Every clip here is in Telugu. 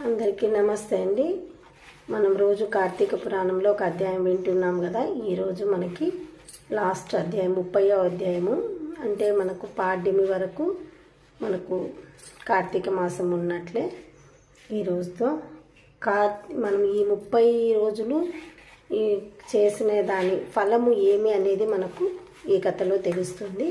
అందరికీ నమస్తే అండి మనం రోజు కార్తీక పురాణంలో ఒక అధ్యాయం వింటున్నాం కదా ఈరోజు మనకి లాస్ట్ అధ్యాయం ముప్పయో అధ్యాయము అంటే మనకు పాడ్యమి వరకు మనకు కార్తీక మాసం ఉన్నట్లే ఈ రోజుతో కార్ మనం ఈ ముప్పై రోజులు ఈ చేసిన దాని ఫలము ఏమి అనేది మనకు ఈ కథలో తెలుస్తుంది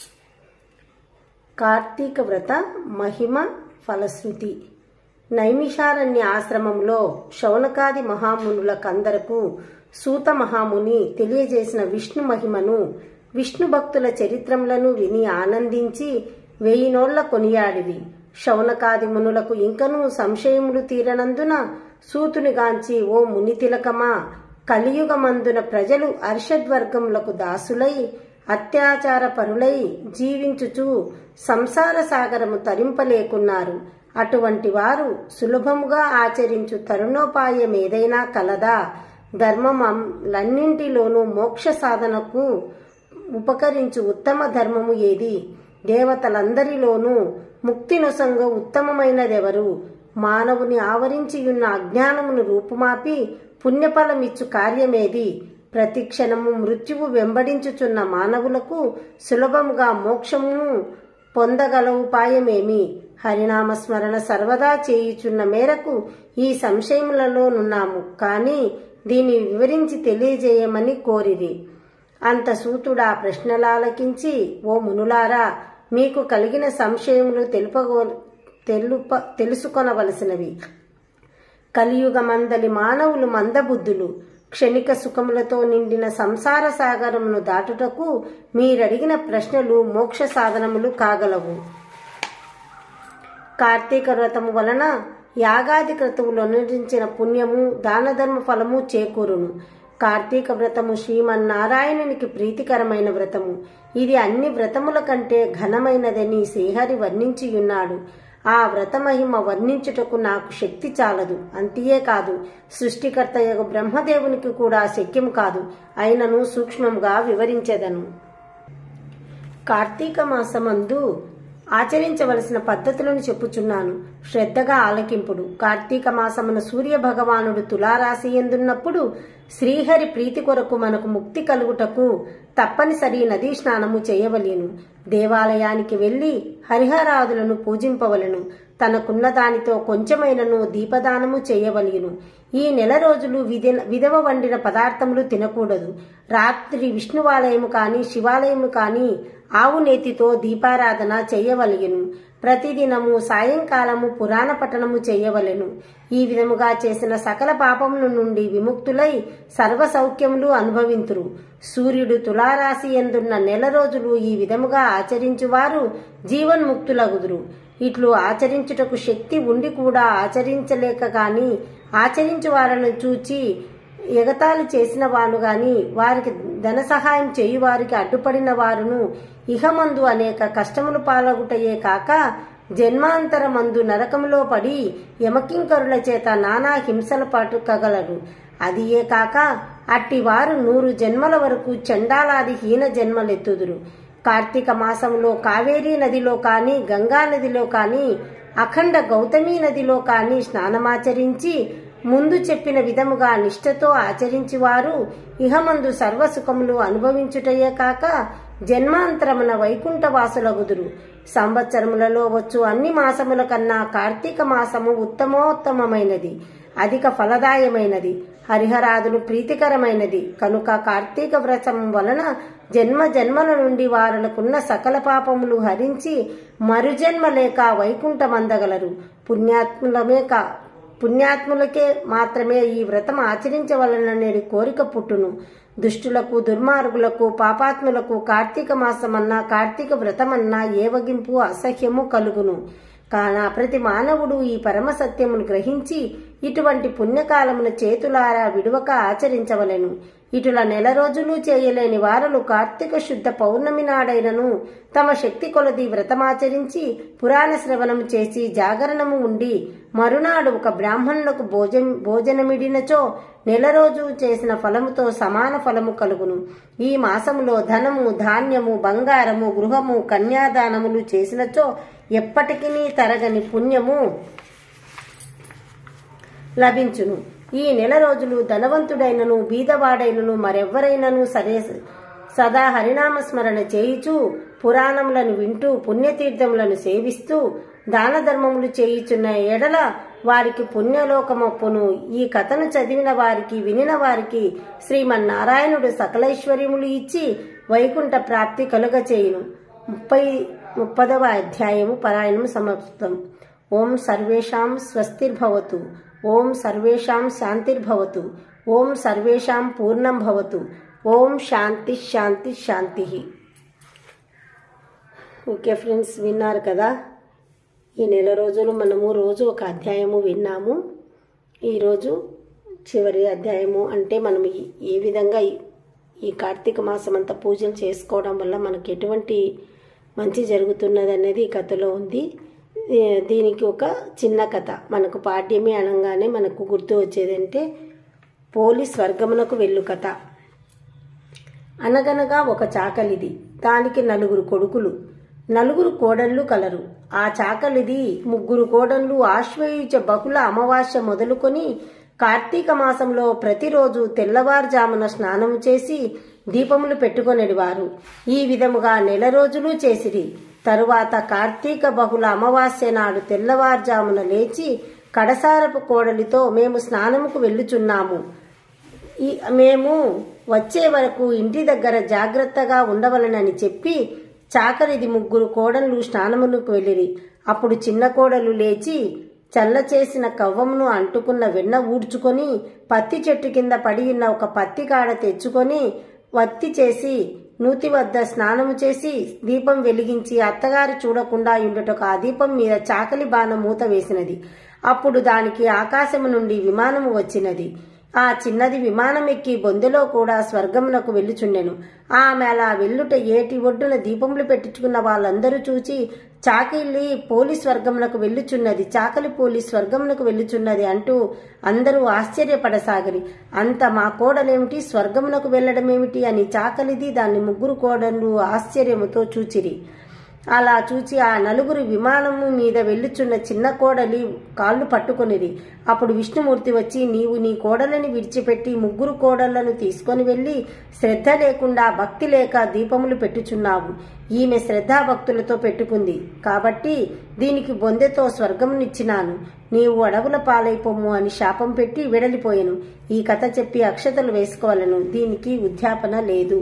కార్తీక వ్రత మహిమ ఫలశ్రుతి నైమిషారణ్య ఆశ్రమంలో శౌనకాది మహామునులకందరకు సూత మహాముని తెలియజేసిన విష్ణు మహిమను విష్ణు భక్తుల చరిత్రములను విని ఆనందించి వెయ్యినోళ్ల కొనియాడివి శౌనకాది మునులకు ఇంకనూ సంశయములు తీరనందున సూతునిగాంచి ఓ ముని తిలకమా కలియుగమందున ప్రజలు అర్షద్వర్గములకు దాసులై అత్యాచార పరులై జీవించుచు సంసార సాగరము తరింపలేకున్నారు అటువంటి వారు సులభముగా ఆచరించు తరుణోపాయం ఏదైనా కలదా ధర్మములన్నింటిలోనూ మోక్ష సాధనకు ఉపకరించు ఉత్తమ ధర్మము ఏది దేవతలందరిలోనూ ముక్తి నొసంగ ఉత్తమమైనదెవరు మానవుని ఆవరించియున్న అజ్ఞానమును రూపుమాపి పుణ్యఫలమిచ్చు కార్యమేది ప్రతి క్షణము మృత్యువు వెంబడించుచున్న మానవులకు సులభముగా మోక్షమును పొందగల ఉపాయమేమి హరినామస్మరణ సర్వదా చేయుచున్న మేరకు ఈ సంశయములలోనున్నాము కానీ దీన్ని వివరించి తెలియజేయమని కోరిరి అంత సూతుడా ప్రశ్నలాలకించి ఓ మునులారా మీకు కలిగిన సంశయములు తెలుపగో తెలుప తెలుసుకొనవలసినవి కలియుగమందలి మానవులు మందబుద్ధులు క్షణిక సుఖములతో నిండిన సంసార సాగరమును దాటుటకు మీరడిగిన ప్రశ్నలు మోక్ష సాధనములు కాగలవు కార్తీక వ్రతము వలన యాగాది క్రతువులు అనురించిన పుణ్యము దానధర్మ ఫలము చేకూరును కార్తీక వ్రతము శ్రీమన్నారాయణునికి ప్రీతికరమైన వ్రతము ఇది అన్ని వ్రతముల కంటే ఘనమైనదని శ్రీహరి వర్ణించియున్నాడు ఆ వ్రతమహిమ వర్ణించుటకు నాకు శక్తి చాలదు అంతియే కాదు సృష్టికర్త యొక్క బ్రహ్మదేవునికి కూడా శక్యం కాదు అయినను సూక్ష్మంగా వివరించెదను కార్తీక మాసమందు ఆచరించవలసిన పద్ధతులను చెప్పుచున్నాను శ్రద్ధగా ఆలకింపుడు కార్తీక మాసమున సూర్య భగవానుడు తులారాశి ఎందున్నప్పుడు శ్రీహరి ప్రీతి కొరకు మనకు ముక్తి కలుగుటకు తప్పనిసరి నదీ స్నానము చేయవలేను దేవాలయానికి వెళ్లి హరిహరాదులను పూజింపవలను తనకున్న దానితో కొంచెమైనను దీపదానము చేయవలెను ఈ నెల రోజులు విధ విధవ వండిన పదార్థములు తినకూడదు రాత్రి విష్ణువాలయము కాని శివాలయము కాని ఆవు నేతితో దీపారాధన చేయవలెను ప్రతిదినము సాయంకాలము పురాణ పఠనము చేయవలెను ఈ విధముగా చేసిన సకల పాపముల నుండి విముక్తులై సర్వ సౌఖ్యములు అనుభవింతురు సూర్యుడు తులారాశి ఎందున్న నెల రోజులు ఈ విధముగా ఆచరించువారు జీవన్ముక్తులగుదురు ఇట్లు ఆచరించుటకు శక్తి ఉండి కూడా ఆచరించలేక గాని ఆచరించు వారిని చూచి ఎగతాళి చేసిన వారు గాని వారికి ధన సహాయం చేయు వారికి అడ్డుపడిన వారును ఇహమందు అనేక కష్టములు పాలగుటయే కాక జన్మాంతరమందు నరకములో పడి యమకింకరుల చేత నానా హింసల పాటు కగలరు అదియే కాక అట్టి వారు నూరు జన్మల వరకు చండాలాది హీన జన్మలెత్తుదురు కార్తీక మాసంలో కావేరీ నదిలో కాని గంగా నదిలో కాని అఖండ గౌతమీ నదిలో కాని స్నానమాచరించి ముందు చెప్పిన విధముగా నిష్ఠతో ఆచరించి వారు ఇహమందు సర్వసుఖములు అనుభవించుటయే కాక జన్మాంతరమున వైకుంఠ వాసులగుదురు సంవత్సరములలో వచ్చు అన్ని మాసముల కన్నా కార్తీక మాసము ఉత్తమోత్తమమైనది అధిక ఫలదాయమైనది హరిహరాదులు ప్రీతికరమైనది కనుక కార్తీక వ్రతం వలన జన్మ జన్మల నుండి వారులకున్న సకల పాపములు హరించి మరుజన్మ లేక వైకుంఠమందగలరు పుణ్యాత్ములమే కా పుణ్యాత్ములకే మాత్రమే ఈ వ్రతం ఆచరించవలననేది కోరిక పుట్టును దుష్టులకు దుర్మార్గులకు పాపాత్ములకు కార్తీక మాసమన్నా కార్తీక వ్రతమన్నా ఏవగింపు అసహ్యము కలుగును కాన ప్రతి మానవుడు ఈ పరమ సత్యమును గ్రహించి ఇటువంటి పుణ్యకాలమున చేతులారా విడువక ఆచరించవలెను ఇటుల నెల రోజులు చేయలేని వారలు కార్తీక శుద్ధ పౌర్ణమి నాడైనను తమ శక్తి కొలది వ్రతమాచరించి పురాణ శ్రవణం చేసి జాగరణము ఉండి మరునాడు ఒక బ్రాహ్మణులకు భోజం భోజనమిడినచో నెల రోజు చేసిన ఫలముతో సమాన ఫలము కలుగును ఈ మాసములో ధనము ధాన్యము బంగారము గృహము కన్యాదానములు చేసినచో ఎప్పటికీ తరగని పుణ్యము లభించును ఈ నెల రోజులు ధనవంతుడైనను బీదవాడైనను మరెవ్వరైనను సరే సదా హరినామ స్మరణ చేయుచు పురాణములను వింటూ పుణ్యతీర్థములను సేవిస్తూ దాన ధర్మములు చేయుచున్న ఎడల వారికి పుణ్యలోకమొప్పును ఈ కథను చదివిన వారికి వినిన వారికి శ్రీమన్నారాయణుడు సకలైశ్వర్యములు ఇచ్చి వైకుంఠ ప్రాప్తి కలుగచేయును ముప్పై ముప్పదవ అధ్యాయము పరాయణం సమాప్తం ఓం సర్వేషాం స్వస్తిర్భవతు ఓం సర్వేషాం శాంతిర్భవతు ఓం సర్వేషాం పూర్ణం భవతు ఓం శాంతి శాంతి శాంతి ఓకే ఫ్రెండ్స్ విన్నారు కదా ఈ నెల రోజులు మనము రోజు ఒక అధ్యాయము విన్నాము ఈరోజు చివరి అధ్యాయము అంటే మనం ఈ- ఏ విధంగా ఈ- ఈ కార్తీక మాసం అంతా పూజలు చేసుకోవడం వల్ల మనకి ఎటువంటి మంచి జరుగుతున్నది అనేది ఈ కథలో ఉంది ఏ- దీనికి ఒక చిన్న కథ మనకు పాడ్యమి అనగానే మనకు గుర్తు వచ్చేదంటే పోలీస్ వర్గమునకు వెళ్ళు కథ అనగనగా ఒక చాకలిది దానికి నలుగురు కొడుకులు నలుగురు కోడళ్ళు కలరు ఆ చాకలిది ముగ్గురు కోడళ్ళు ఆశ్వయుజ బహుళ అమావాస్య మొదలుకొని కార్తీక మాసంలో ప్రతిరోజు తెల్లవారుజామున స్నానము చేసి దీపములు పెట్టుకొనివారు ఈ విధముగా నెల రోజులు చేసిరి తరువాత కార్తీక బహుళ అమావాస్య నాడు తెల్లవారుజామున లేచి కడసారపు కోడలితో మేము స్నానముకు వెళ్ళుచున్నాము ఈ మేము వచ్చే వరకు ఇంటి దగ్గర జాగ్రత్తగా ఉండవలనని చెప్పి చాకరిది ముగ్గురు కోడళ్ళు స్నానమునకు వెళ్ళిరి అప్పుడు చిన్న కోడలు లేచి చల్ల చేసిన కవ్వమును అంటుకున్న వెన్న ఊడ్చుకొని పత్తి చెట్టు కింద పడి ఉన్న ఒక పత్తి కాడ తెచ్చుకొని వత్తి చేసి నూతి వద్ద స్నానము చేసి దీపం వెలిగించి అత్తగారు చూడకుండా ఉండుటకు ఆ దీపం మీద చాకలి బాణ మూత వేసినది అప్పుడు దానికి ఆకాశము నుండి విమానము వచ్చినది ఆ చిన్నది విమానం ఎక్కి బొందెలో కూడా స్వర్గమునకు వెళ్ళుచుండెను ఆమె అలా వెళ్ళుట ఏటి ఒడ్డున దీపములు పెట్టించుకున్న వాళ్ళందరూ చూచి చాకిల్లి పోలీస్ వర్గమునకు వెళ్ళుచున్నది చాకలి పోలీస్ స్వర్గమునకు వెళ్ళుచున్నది అంటూ అందరూ ఆశ్చర్యపడసాగరి అంత మా కోడలేమిటి స్వర్గమునకు వెళ్ళడమేమిటి అని చాకలిది దాన్ని ముగ్గురు కోడళ్ళు ఆశ్చర్యముతో చూచిరి అలా చూచి ఆ నలుగురు విమానము మీద వెళ్ళుచున్న చిన్న కోడలి కాళ్ళు పట్టుకొనిది అప్పుడు విష్ణుమూర్తి వచ్చి నీవు నీ కోడలని విడిచిపెట్టి ముగ్గురు కోడళ్లను తీసుకొని వెళ్ళి శ్రద్ధ లేకుండా భక్తి లేక దీపములు పెట్టుచున్నావు ఈమె శ్రద్ధాభక్తులతో పెట్టుకుంది కాబట్టి దీనికి బొందెతో స్వర్గమునిచ్చినాను నీవు అడవుల పాలైపోము అని శాపం పెట్టి వెడలిపోయెను ఈ కథ చెప్పి అక్షతలు వేసుకోవాలను దీనికి ఉద్యాపన లేదు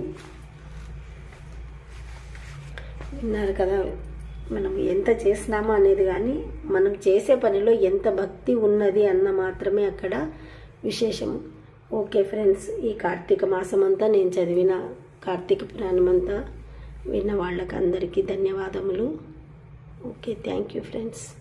విన్నారు కదా మనం ఎంత చేసినామో అనేది కానీ మనం చేసే పనిలో ఎంత భక్తి ఉన్నది అన్న మాత్రమే అక్కడ విశేషము ఓకే ఫ్రెండ్స్ ఈ కార్తీక మాసం అంతా నేను చదివిన కార్తీక పురాణం అంతా విన్న వాళ్ళకి అందరికీ ధన్యవాదములు ఓకే థ్యాంక్ యూ ఫ్రెండ్స్